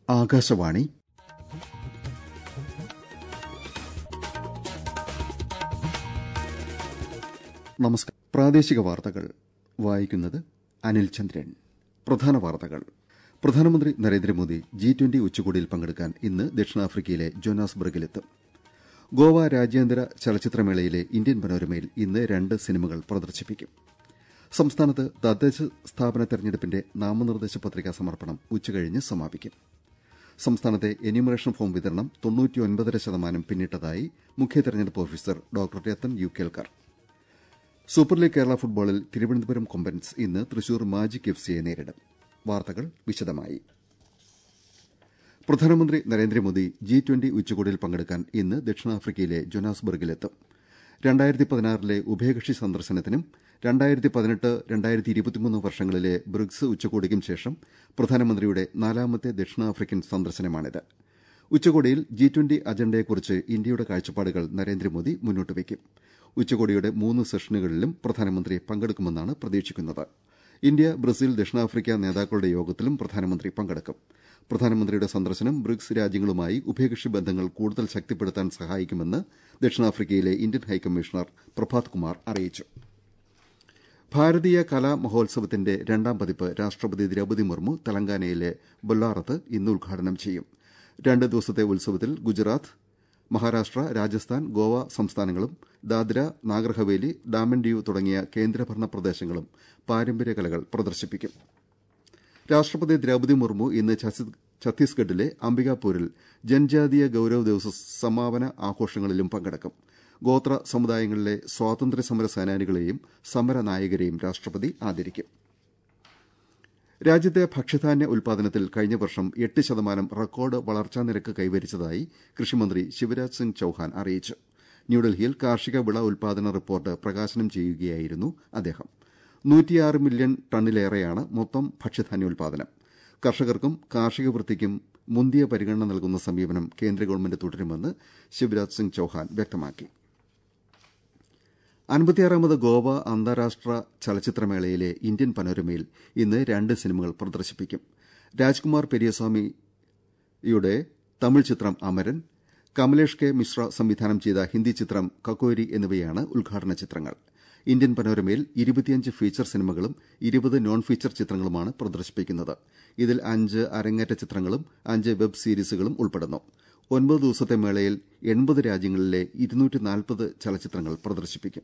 ആകാശവാണി നമസ്കാരം പ്രാദേശിക വാർത്തകൾ വായിക്കുന്നത് അനിൽ ചന്ദ്രൻ പ്രധാന വാർത്തകൾ പ്രധാനമന്ത്രി നരേന്ദ്രമോദി ജി ട്വന്റി ഉച്ചകോടിയിൽ പങ്കെടുക്കാൻ ഇന്ന് ദക്ഷിണാഫ്രിക്കയിലെ ജോനാസ്ബർഗിലെത്തും ഗോവ രാജ്യാന്തര ചലച്ചിത്രമേളയിലെ ഇന്ത്യൻ പനോരമയിൽ ഇന്ന് രണ്ട് സിനിമകൾ പ്രദർശിപ്പിക്കും സംസ്ഥാനത്ത് തദ്ദേശ സ്ഥാപന തെരഞ്ഞെടുപ്പിന്റെ നാമനിർദ്ദേശ പത്രിക സമർപ്പണം ഉച്ചകഴിഞ്ഞ് സമാപിക്കും സംസ്ഥാനത്തെ എന്യൂമറേഷൻ ഫോം വിതരണം തൊണ്ണൂറ്റിയൊൻപതര ശതമാനം പിന്നിട്ടതായി മുഖ്യ തെരഞ്ഞെടുപ്പ് officer doctor Rathan U Kelkar super league Kerala ഫുട്ബോളിൽ തിരുവനന്തപുരം കൊമ്പൻസ് ഇന്ന് തൃശൂർ മാജിക് എഫ് സിയെ നേരിടും വാർത്തകൾ വിശദമായി പ്രധാനമന്ത്രി നരേന്ദ്രമോദി ജി ട്വന്റി ഉച്ചകോടിയിൽ പങ്കെടുക്കാൻ ഇന്ന് ദക്ഷിണാഫ്രിക്കയിലെ ജോനാസ്ബർഗിലെത്തും രണ്ടായിരത്തി പതിനാറിലെ ഉഭയകക്ഷി സന്ദർശനത്തിനും രണ്ടായിരത്തി പതിനെട്ട് രണ്ടായിരത്തി ഇരുപത്തിമൂന്ന് വർഷങ്ങളിലെ ബ്രിക്സ് ഉച്ചകോടിക്കും ശേഷം പ്രധാനമന്ത്രിയുടെ നാലാമത്തെ ദക്ഷിണാഫ്രിക്കൻ സന്ദർശനമാണിത് ഉച്ചകോടിയിൽ ജി ട്വന്റി അജണ്ടയെക്കുറിച്ച് ഇന്ത്യയുടെ കാഴ്ചപ്പാടുകൾ നരേന്ദ്രമോദി മുന്നോട്ട് വയ്ക്കും ഉച്ചകോടിയുടെ മൂന്ന് സെഷനുകളിലും പ്രധാനമന്ത്രി പങ്കെടുക്കുമെന്നാണ് പ്രതീക്ഷിക്കുന്നത് ഇന്ത്യ ബ്രസീൽ ദക്ഷിണാഫ്രിക്ക നേതാക്കളുടെ യോഗത്തിലും പ്രധാനമന്ത്രി പങ്കെടുക്കും പ്രധാനമന്ത്രിയുടെ സന്ദർശനം ബ്രിക്സ് രാജ്യങ്ങളുമായി ഉഭയകക്ഷി ബന്ധങ്ങൾ കൂടുതൽ ശക്തിപ്പെടുത്താൻ സഹായിക്കുമെന്ന് ദക്ഷിണാഫ്രിക്കയിലെ ഇന്ത്യൻ ഹൈക്കമ്മീഷണർ പ്രഭാത് കുമാർ അറിയിച്ചു ഭാരതീയ കലാ മഹോത്സവത്തിന്റെ രണ്ടാം പതിപ്പ് രാഷ്ട്രപതി ദ്രൌപദി മുർമു തെലങ്കാനയിലെ ബൊല്ലാറത്ത് ഇന്ന് ഉദ്ഘാടനം ചെയ്യും രണ്ട് ദിവസത്തെ ഉത്സവത്തിൽ ഗുജറാത്ത് മഹാരാഷ്ട്ര രാജസ്ഥാൻ ഗോവ സംസ്ഥാനങ്ങളും ദാദ്ര നാഗർ ഹവേലി ഡാമൻ ഡ്യൂ തുടങ്ങിയ കേന്ദ്രഭരണ പ്രദേശങ്ങളും പാരമ്പര്യ കലകൾ പ്രദർശിപ്പിക്കും രാഷ്ട്രപതി ദ്രൌപദി മുർമു ഇന്ന് ഛത്തീസ്ഗഡിലെ അംബികാപൂരിൽ ജൻജാതീയ ഗൌരവ് ദിവസ് സമാപന ആഘോഷങ്ങളിലും പങ്കെടുക്കും ഗോത്ര സമുദായങ്ങളിലെ സ്വാതന്ത്ര്യ സമര സേനാനികളെയും സമര നായകരെയും രാഷ്ട്രപതി ആദരിക്കും രാജ്യത്തെ ഭക്ഷ്യധാന്യ ഉൽപാദനത്തിൽ കഴിഞ്ഞ വർഷം എട്ട് ശതമാനം റെക്കോർഡ് വളർച്ചാ നിരക്ക് കൈവരിച്ചതായി കൃഷിമന്ത്രി ശിവരാജ് സിംഗ് ചൌഹാൻ അറിയിച്ചു ന്യൂഡൽഹിയിൽ കാർഷിക വിള ഉൽപാദന റിപ്പോർട്ട് പ്രകാശനം ചെയ്യുകയായിരുന്നു അദ്ദേഹം നൂറ്റിയാറ് മില്യൺ ടണ്ണിലേറെയാണ് മൊത്തം ഭക്ഷ്യധാന്യോൽപാദനം കർഷകർക്കും കാർഷിക വൃത്തിക്കും മുന്തിയ പരിഗണന നൽകുന്ന സമീപനം കേന്ദ്ര ഗവൺമെന്റ് തുടരുമെന്ന് ശിവരാജ് സിംഗ് ചൌഹാൻ വ്യക്തമാക്കി അൻപത്തിയാറാമത് ഗോവ അന്താരാഷ്ട്ര ചലച്ചിത്രമേളയിലെ ഇന്ത്യൻ പനോരമയിൽ ഇന്ന് രണ്ട് സിനിമകൾ പ്രദർശിപ്പിക്കും രാജ്കുമാർ പെരിയസ്വാമിയുടെ തമിഴ് ചിത്രം അമരൻ കമലേഷ് കെ മിശ്ര സംവിധാനം ചെയ്ത ഹിന്ദി ചിത്രം കക്കോരി എന്നിവയാണ് ഉദ്ഘാടന ചിത്രങ്ങൾ ഇന്ത്യൻ പനോരമയിൽ ഇരുപത്തിയഞ്ച് ഫീച്ചർ സിനിമകളും ഇരുപത് നോൺ ഫീച്ചർ ചിത്രങ്ങളുമാണ് പ്രദർശിപ്പിക്കുന്നത് ഇതിൽ അഞ്ച് അരങ്ങേറ്റ ചിത്രങ്ങളും അഞ്ച് വെബ് സീരീസുകളും ഉൾപ്പെടുന്നു ഒൻപത് ദിവസത്തെ മേളയിൽ എൺപത് രാജ്യങ്ങളിലെ ഇരുന്നൂറ്റി ചലച്ചിത്രങ്ങൾ പ്രദർശിപ്പിക്കും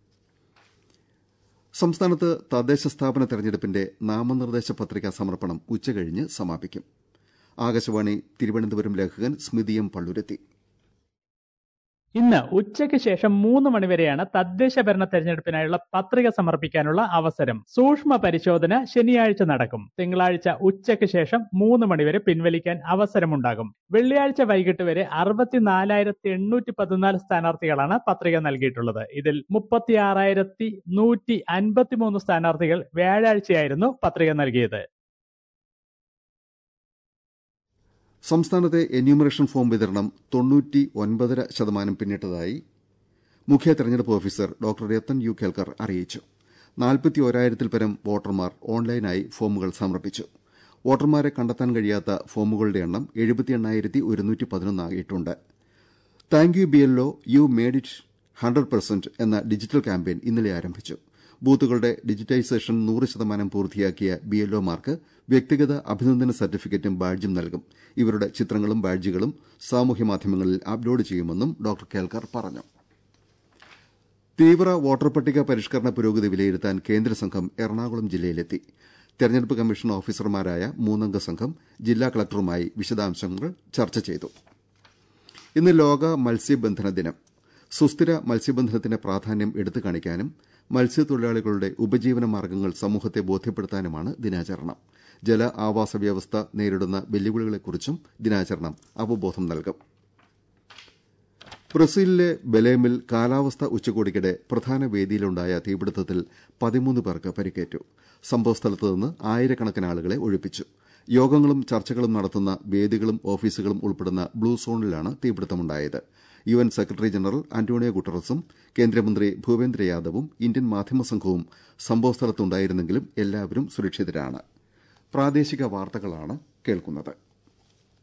സംസ്ഥാനത്ത് തദ്ദേശ സ്ഥാപന തെരഞ്ഞെടുപ്പിന്റെ നാമനിർദ്ദേശ പത്രികാ സമർപ്പണം ഉച്ചകഴിഞ്ഞ് സമാപിക്കും ആകാശവാണി തിരുവനന്തപുരം ലേഖകൻ സ്മിതി എം പള്ളുരുത്തി ഇന്ന് ഉച്ചയ്ക്ക് ശേഷം മൂന്ന് മണിവരെയാണ് തദ്ദേശ ഭരണ തെരഞ്ഞെടുപ്പിനായുള്ള പത്രിക സമർപ്പിക്കാനുള്ള അവസരം സൂക്ഷ്മ പരിശോധന ശനിയാഴ്ച നടക്കും തിങ്കളാഴ്ച ഉച്ചയ്ക്ക് ശേഷം മൂന്ന് മണിവരെ പിൻവലിക്കാൻ അവസരമുണ്ടാകും വെള്ളിയാഴ്ച വൈകിട്ട് വരെ അറുപത്തിനാലായിരത്തി എണ്ണൂറ്റി പതിനാല് സ്ഥാനാർത്ഥികളാണ് പത്രിക നൽകിയിട്ടുള്ളത് ഇതിൽ മുപ്പത്തിയാറായിരത്തി നൂറ്റി അൻപത്തിമൂന്ന് സ്ഥാനാർത്ഥികൾ വ്യാഴാഴ്ചയായിരുന്നു പത്രിക നൽകിയത് സംസ്ഥാനത്തെ എന്യൂമറേഷൻ ഫോം വിതരണം തൊണ്ണൂറ്റി ഒൻപതര ശതമാനം പിന്നിട്ടതായി മുഖ്യ തെരഞ്ഞെടുപ്പ് officer doctor Rathan U Kelkar അറിയിച്ചു നാൽപ്പത്തി ഒരായിരത്തിൽ പരം വോട്ടർമാർ ഓൺലൈനായി ഫോമുകൾ സമർപ്പിച്ചു വോട്ടർമാരെ കണ്ടെത്താൻ കഴിയാത്ത ഫോമുകളുടെ എണ്ണം എഴുപത്തി എണ്ണായിരത്തി ഒരുന്നൂറ്റി പതിനൊന്നായിട്ടുണ്ട് thank you B L O you made it hundred percent എന്ന ഡിജിറ്റൽ ക്യാമ്പയിൻ ഇന്നലെ ആരംഭിച്ചു ബൂത്തുകളുടെ ഡിജിറ്റൈസേഷൻ നൂറ് ശതമാനം പൂർത്തിയാക്കിയ ബി എൽഒമാർക്ക് വ്യക്തിഗത അഭിനന്ദന സർട്ടിഫിക്കറ്റും ബാഡ്ജും നൽകും ഇവരുടെ ചിത്രങ്ങളും ബാഡ്ജുകളും സാമൂഹ്യ മാധ്യമങ്ങളിൽ അപ്ലോഡ് ചെയ്യുമെന്നും ഡോക്ടർ കേൽക്കർ പറഞ്ഞു തീവ്ര വോട്ടർ പട്ടിക പരിഷ്കരണ പുരോഗതി വിലയിരുത്താൻ കേന്ദ്ര സംഘം എറണാകുളം ജില്ലയിലെത്തി തെരഞ്ഞെടുപ്പ് കമ്മീഷൻ ഓഫീസർമാരായ മൂന്നംഗ സംഘം ജില്ലാ കളക്ടറുമായി വിശദാംശങ്ങൾ ചർച്ച ചെയ്തു ഇന്ന് ലോക മത്സ്യബന്ധന ദിനം സുസ്ഥിര മത്സ്യബന്ധനത്തിന്റെ പ്രാധാന്യം എടുത്തു കാണിക്കാനും മത്സ്യത്തൊഴിലാളികളുടെ ഉപജീവന മാർഗ്ഗങ്ങൾ സമൂഹത്തെ ബോധ്യപ്പെടുത്താനുമാണ് ദിനാചരണം ജല ആവാസ വ്യവസ്ഥ നേരിടുന്ന വെല്ലുവിളികളെക്കുറിച്ചും ദിനാചരണം അവബോധം നൽകും ബ്രസീലിലെ ബലേമിൽ കാലാവസ്ഥാ ഉച്ചകോടിക്കിടെ പ്രധാന വേദിയിലുണ്ടായ തീപിടുത്തത്തിൽ പതിമൂന്ന് പേർക്ക് പരിക്കേറ്റു സംഭവസ്ഥലത്ത് നിന്ന് ആയിരക്കണക്കിന് ആളുകളെ ഒഴിപ്പിച്ചു യോഗങ്ങളും ചർച്ചകളും നടത്തുന്ന വേദികളും ഓഫീസുകളും ഉൾപ്പെടുന്ന ബ്ലൂ സോണിലാണ് തീപിടുത്തമുണ്ടായത് U N secretary general Antonio ഗുട്ടറസും കേന്ദ്രമന്ത്രി ഭൂപേന്ദ്ര യാദവും ഇന്ത്യൻ മാധ്യമ സംഘവും സംഭവസ്ഥലത്തുണ്ടായിരുന്നെങ്കിലും എല്ലാവരും സുരക്ഷിതരാണ് പ്രാദേശിക വാർത്തകളാണ് കേൾക്കുന്നത്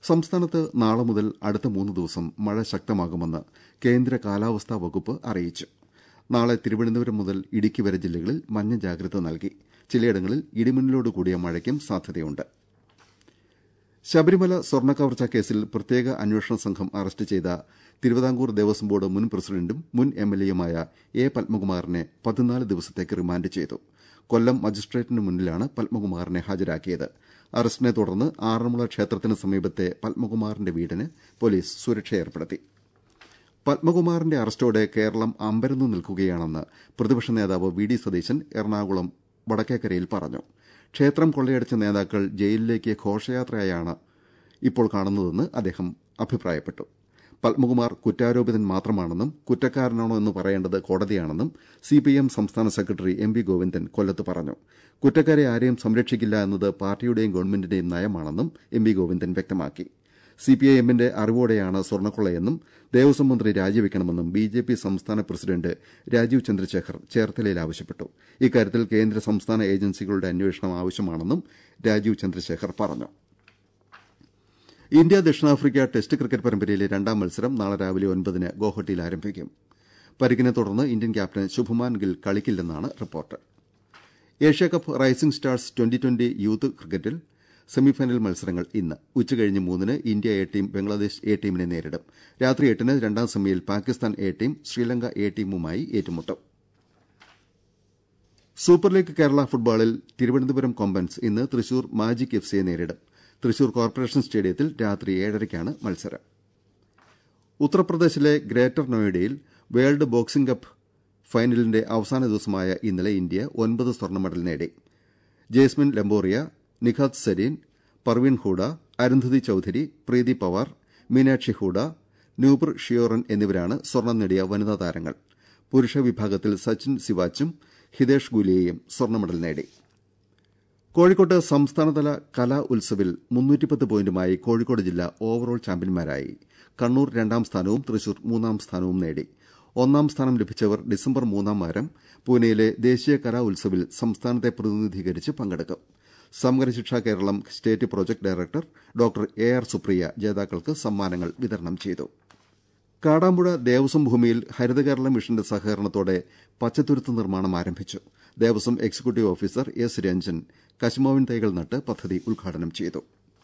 സംസ്ഥാനത്ത് നാളെ മുതൽ അടുത്ത മൂന്ന് ദിവസം മഴ ശക്തമാകുമെന്ന് കേന്ദ്ര കാലാവസ്ഥാ വകുപ്പ് അറിയിച്ചു നാളെ തിരുവനന്തപുരം മുതൽ ഇടുക്കി വരെ ജില്ലകളിൽ മഞ്ഞ ജാഗ്രത നൽകി ചിലയിടങ്ങളിൽ ഇടിമിന്നലോട് കൂടിയ മഴയ്ക്കും സാധ്യതയുണ്ട് ശബരിമല സ്വർണ്ണക്കവർച്ചാ കേസിൽ പ്രത്യേക അന്വേഷണ സംഘം അറസ്റ്റ് ചെയ്ത തിരുവിതാംകൂർ ദേവസ്വം ബോർഡ് മുൻ പ്രസിഡന്റും മുൻ എംഎൽഎയുമായ എ പത്മകുമാറിനെ പതിനാല് ദിവസത്തേക്ക് റിമാൻഡ് ചെയ്തു കൊല്ലം മജിസ്ട്രേറ്റിന് മുന്നിലാണ് പത്മകുമാറിനെ ഹാജരാക്കിയത് അറസ്റ്റിനെ തുടർന്ന് ആറന്മുള ക്ഷേത്രത്തിന് സമീപത്തെ പത്മകുമാറിന്റെ വീടിന് പോലീസ് സുരക്ഷ ഏർപ്പെടുത്തി പത്മകുമാറിന്റെ അറസ്റ്റോടെ കേരളം അമ്പരന്നു നിൽക്കുകയാണെന്ന് പ്രതിപക്ഷ നേതാവ് വി ഡി സതീശൻ എറണാകുളം വടക്കേക്കരയിൽ പറഞ്ഞു ക്ഷേത്രം കൊള്ളയടിച്ച നേതാക്കൾ ജയിലിലേക്ക് ഘോഷയാത്രയായാണ് ഇപ്പോൾ കാണുന്നതെന്ന് അദ്ദേഹം അഭിപ്രായപ്പെട്ടു പത്മകുമാർ കുറ്റാരോപിതൻ മാത്രമാണെന്നും കുറ്റക്കാരനാണോ എന്ന് പറയേണ്ടത് കോടതിയാണെന്നും സിപിഐഎം സംസ്ഥാന സെക്രട്ടറി എം വി ഗോവിന്ദൻ കൊല്ലത്ത് പറഞ്ഞു കുറ്റക്കാരെ ആരെയും സംരക്ഷിക്കില്ല എന്നത് പാർട്ടിയുടെയും ഗവൺമെന്റിന്റെയും നയമാണെന്നും എം വി ഗോവിന്ദൻ വ്യക്തമാക്കി സിപിഐഎമ്മിന്റെ അറിവോടെയാണ് സ്വർണ്ണക്കൊള്ളയെന്നും ദേവസ്വം മന്ത്രി രാജിവെക്കണമെന്നും ബിജെപി സംസ്ഥാന പ്രസിഡന്റ് രാജീവ് ചന്ദ്രശേഖർ ചേർത്തലയിൽ ആവശ്യപ്പെട്ടു ഇക്കാര്യത്തിൽ കേന്ദ്ര സംസ്ഥാന ഏജൻസികളുടെ അന്വേഷണം ആവശ്യമാണെന്നും രാജീവ് ചന്ദ്രശേഖർ പറഞ്ഞു ഇന്ത്യ ദക്ഷിണാഫ്രിക്ക ടെസ്റ്റ് ക്രിക്കറ്റ് പരമ്പരയിലെ രണ്ടാം മത്സരം നാളെ രാവിലെ ഒൻപതിന് ഗോഹട്ടിയിൽ ആരംഭിക്കും പരിക്കിനെ തുടർന്ന് ഇന്ത്യൻ ക്യാപ്റ്റൻ ശുഭമാൻ ഗിൽ കളിക്കില്ലെന്നാണ് report Asia cup rising stars twenty twenty youth ക്രിക്കറ്റിൽ സെമിഫൈനൽ മത്സരങ്ങൾ ഇന്ന് ഉച്ചകഴിഞ്ഞ് മൂന്നിന് India A team Bangladesh A ടീമിനെ നേരിടും രാത്രി എട്ടിന് രണ്ടാം സെമിയിൽ Pakistan A team Sri Lanka A ടീമുമായി ഏറ്റുമുട്ടും സൂപ്പർ ലീഗ് കേരള ഫുട്ബോളിൽ തിരുവനന്തപുരം കൊമ്പൻസ് ഇന്ന് തൃശൂർ മാജിക് എഫ് സിയെ നേരിടും തൃശൂർ കോർപ്പറേഷൻ സ്റ്റേഡിയത്തിൽ രാത്രി ഏഴരയ്ക്കാണ് മത്സരം ഉത്തർപ്രദേശിലെ ഗ്രേറ്റർ നോയിഡയിൽ വേൾഡ് ബോക്സിംഗ് കപ്പ് ഫൈനലിന്റെ അവസാന ദിവസമായ ഇന്നലെ ഇന്ത്യ ഒൻപത് സ്വർണ്ണ മെഡൽ നേടി ജേസ്മിൻ ലംബോറിയ നിഖാത് സരീൻ പർവീൺ ഹൂഡ അരുന്ധതി ചൌധരി പ്രീതി പവാർ മീനാക്ഷി ഹൂഡ നൂപർ ഷിയോറൻ എന്നിവരാണ് സ്വർണം നേടിയ വനിതാ താരങ്ങൾ പുരുഷ വിഭാഗത്തിൽ സച്ചിൻ സിവാച്ചും ഹിതേഷ് ഗുലിയയും സ്വർണ്ണ മെഡൽ നേടി കോഴിക്കോട്ട് സംസ്ഥാനതല കലാ ഉത്സവിൽ മുന്നൂറ്റിപ്പത്ത് പോയിന്റുമായി കോഴിക്കോട് ജില്ല ഓവറോൾ ചാമ്പ്യന്മാരായി കണ്ണൂർ രണ്ടാം സ്ഥാനവും തൃശൂർ മൂന്നാം സ്ഥാനവും നേടി ഒന്നാം സ്ഥാനം ലഭിച്ചവർ ഡിസംബർ മൂന്നാം വാരം പൂനെയിലെ ദേശീയ കലാ ഉത്സവിൽ സംസ്ഥാനത്തെ പ്രതിനിധീകരിച്ച് പങ്കെടുക്കും Samagra Shiksha Keralam state project director doctor A R Supriya ജേതാക്കൾക്ക് സമ്മാനങ്ങൾ വിതരണം ചെയ്തു കാടാമ്പുഴ ദേവസ്വം ഭൂമിയിൽ ഹരിതകേരള മിഷന്റെ സഹകരണത്തോടെ പച്ചത്തുരുത്ത് നിർമ്മാണം ആരംഭിച്ചു ദേവസ്വം എക്സിക്യൂട്ടീവ് ഓഫീസർ എസ് രഞ്ജൻ കശുമാവിൻ തൈകൾ നട്ട് പദ്ധതി ഉദ്ഘാടനം ചെയ്തു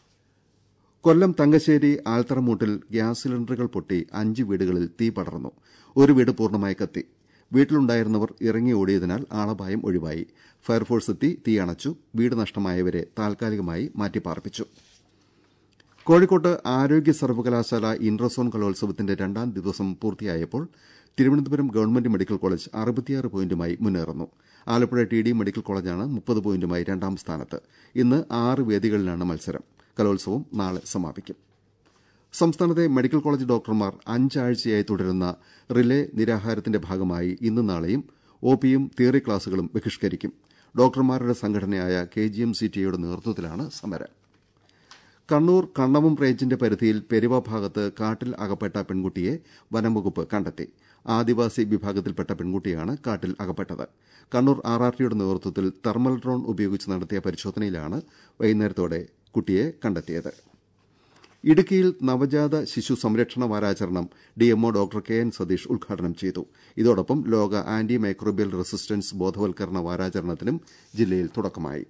കൊല്ലം തങ്കശ്ശേരി ആൽത്തറമൂട്ടിൽ ഗ്യാസ് സിലിണ്ടറുകൾ പൊട്ടി അഞ്ച് വീടുകളിൽ തീ പടർന്നു ഒരു വീട് പൂർണ്ണമായി കത്തി വീട്ടിലുണ്ടായിരുന്നവർ ഇറങ്ങി ഓടിയതിനാൽ ആളപായം ഒഴിവായി ഫയർഫോഴ്സ് എത്തി തീ അണച്ചു വീട് നഷ്ടമായവരെ താൽക്കാലികമായി മാറ്റിപ്പാർപ്പിച്ചു കോഴിക്കോട്ട് ആരോഗ്യ സർവകലാശാല ഇന്റർസോൺ കലോത്സവത്തിന്റെ രണ്ടാം ദിവസം പൂർത്തിയായപ്പോൾ തിരുവനന്തപുരം ഗവൺമെന്റ് മെഡിക്കൽ കോളേജ് അറുപത്തിയാറ് പോയിന്റുമായി മുന്നേറുന്നു ആലപ്പുഴ ടി ഡി മെഡിക്കൽ കോളേജാണ് മുപ്പത് പോയിന്റുമായി രണ്ടാം സ്ഥാനത്ത് ഇന്ന് ആറ് വേദികളിലാണ് മത്സരം കലോത്സവം നാളെ സമാപിക്കും സംസ്ഥാനത്തെ മെഡിക്കൽ കോളേജ് ഡോക്ടർമാർ അഞ്ചാഴ്ചയായി തുടരുന്ന റിലേ നിരാഹാരത്തിന്റെ ഭാഗമായി ഇന്നും നാളെയും ഒപിയും തിയറി ക്ലാസുകളും ബഹിഷ്കരിക്കും ഡോക്ടർമാരുടെ സംഘടനയായ കെ ജി എം സി ടിയുടെ നേതൃത്വത്തിലാണ് സമരം കണ്ണൂർ കണ്ണവം റേഞ്ചിന്റെ പരിധിയിൽ പെരുവ ഭാഗത്ത് കാട്ടിൽ അകപ്പെട്ട പെൺകുട്ടിയെ വനംവകുപ്പ് കണ്ടെത്തി ആദിവാസി വിഭാഗത്തിൽപ്പെട്ട പെൺകുട്ടിയാണ് കാട്ടിൽ അകപ്പെട്ടത് കണ്ണൂർ ആർ ആർ ടിയുടെ നേതൃത്വത്തിൽ തെർമൽ ഡ്രോൺ ഉപയോഗിച്ച് നടത്തിയ പരിശോധനയിലാണ് വൈകുന്നേരത്തോടെ കുട്ടിയെ കണ്ടെത്തിയത് ഇടുക്കിയിൽ നവജാത ശിശു സംരക്ഷണ വാരാചരണം DMO doctor K N Satheesh ഉദ്ഘാടനം ചെയ്തു ഇതോടൊപ്പം ലോക ആന്റി മൈക്രോബിയൽ റെസിസ്റ്റൻസ് ബോധവൽക്കരണ വാരാചരണത്തിനും ജില്ലയിൽ തുടക്കമായി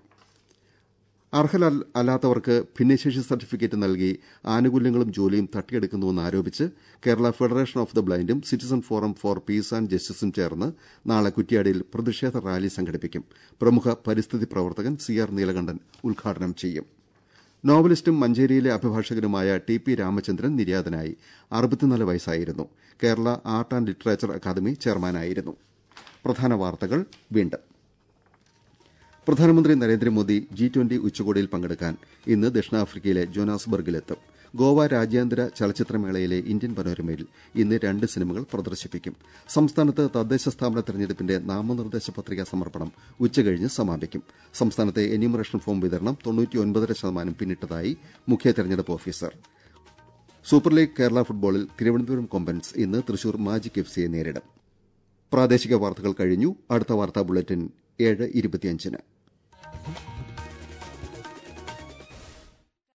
അർഹരല്ലാത്തവർക്ക് ഭിന്നശേഷി സർട്ടിഫിക്കറ്റ് നൽകി ആനുകൂല്യങ്ങളും ജോലിയും തട്ടിയെടുക്കുന്നുവെന്ന് ആരോപിച്ച് കേരള ഫെഡറേഷൻ ഓഫ് ദ ബ്ലൈൻഡും citizen forum for peace and ജസ്റ്റിസും ചേർന്ന് നാളെ കുറ്റ്യാടിയിൽ പ്രതിഷേധ റാലി സംഘടിപ്പിക്കും പ്രമുഖ പരിസ്ഥിതി പ്രവർത്തകൻ സി ആർ നീലകണ്ഠൻ ഉദ്ഘാടനം ചെയ്യും നോവലിസ്റ്റും മഞ്ചേരിയിലെ അഭിഭാഷകനുമായ ടി പി രാമചന്ദ്രൻ നിര്യാതനായി അറുപത്തിനാല് വയസ്സായിരുന്നു Kerala art and literature academy ചെയർമാനായിരുന്നു പ്രധാന വാർത്തകൾ വീണ്ടും പ്രധാനമന്ത്രി നരേന്ദ്രമോദി ജി ട്വന്റി ഉച്ചകോടിയിൽ പങ്കെടുക്കാൻ ഇന്ന് ദക്ഷിണാഫ്രിക്കയിലെ ജോനാസ്ബർഗിലെത്തും ഗോവ രാജ്യാന്തര ചലച്ചിത്രമേളയിലെ ഇന്ത്യൻ പനോരമയിൽ ഇന്ന് രണ്ട് സിനിമകൾ പ്രദർശിപ്പിക്കും സംസ്ഥാനത്ത് തദ്ദേശ സ്ഥാപന തെരഞ്ഞെടുപ്പിന്റെ നാമനിർദ്ദേശ പത്രിക സമർപ്പണം ഉച്ചകഴിഞ്ഞ് സമാപിക്കും സംസ്ഥാനത്തെ എന്യൂമറേഷൻ ഫോം വിതരണം തൊണ്ണൂറ്റിയൊൻപതര ശതമാനം പിന്നിട്ടതായി മുഖ്യ തെരഞ്ഞെടുപ്പ് ഓഫീസർ സൂപ്പർ ലീഗ് കേരള ഫുട്ബോളിൽ തിരുവനന്തപുരം കൊമ്പൻസ് ഇന്ന് തൃശൂർ മാജിക് എഫ് സിയെ നേരിടും പ്രാദേശിക വാർത്തകൾ കഴിഞ്ഞു അടുത്ത വാർത്താ ബുള്ളറ്റിൻ ഏഴ് ഇരുപത്തിയഞ്ചിന്